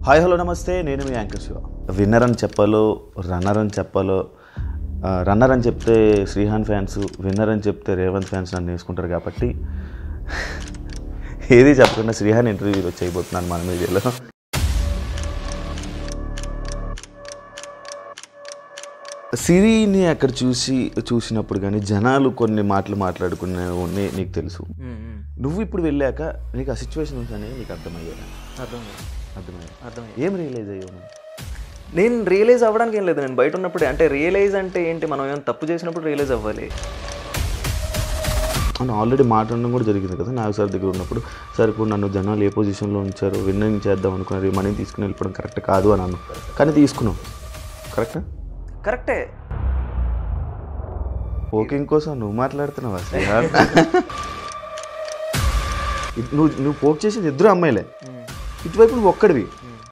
Hi hello నమస్తే నేను మీ anchor Shiva winner అని చెప్పాలో రన్నర్ అని చెప్పాలో ఆ, రన్నర్ అని చెప్తే శ్రీహాన్ ఫ్యాన్స్ విన్నర్ అని చెప్తే రేవంత్ ఫ్యాన్స్ నన్ను వేసుకుంటారు కాబట్టి ఏది చెప్పకుండా శ్రీహాన్ ఇంటర్వ్యూ చేయబోతున్నాను మన మీడియాలో సిరిని అక్కడ చూసి చూసినప్పుడు కానీ జనాలు కొన్ని మాటలు మాట్లాడుకునే నీకు తెలుసు నువ్వు ఇప్పుడు వెళ్ళాక నీకు ఆ సిచ్యువేషన్స్ అనేవి నీకు అర్థమయ్యాయి అర్థం అర్థమయ్యాయి అర్థం ఏం రియలైజ్ అయ్యావు నువ్వు? నేను రియలైజ్ అవ్వడానికి ఏం లేదు నేను బయట ఉన్నప్పుడే అంటే రియలైజ్ అంటే ఏంటి మనం ఏమైనా తప్పు చేసినప్పుడు రియలైజ్ అవ్వాలి అవును ఆల్రెడీ మాట్లాడడం కూడా జరిగింది కదా నాగ సార్ దగ్గర ఉన్నప్పుడు సార్ ఇప్పుడు నన్ను జనాలు ఏ పొజిషన్లో ఉంచారు విన్నింగ్ చేద్దాం అనుకున్నారు ఈ మనీ తీసుకుని వెళ్ళిపోవడం కరెక్ట్ కాదు అని అన్నాను కానీ తీసుకున్నావు కరెక్టా కరెక్టే పోకింగ్ కోసం నువ్వు మాట్లాడుతున్నావా శ్రీహాన్ ఇట్- నువ్వు నువ్వు పోక్ చేసింది ఇద్దరు అమ్మాయిలే ఇటువైపు నువ్వు ఒక్కడివి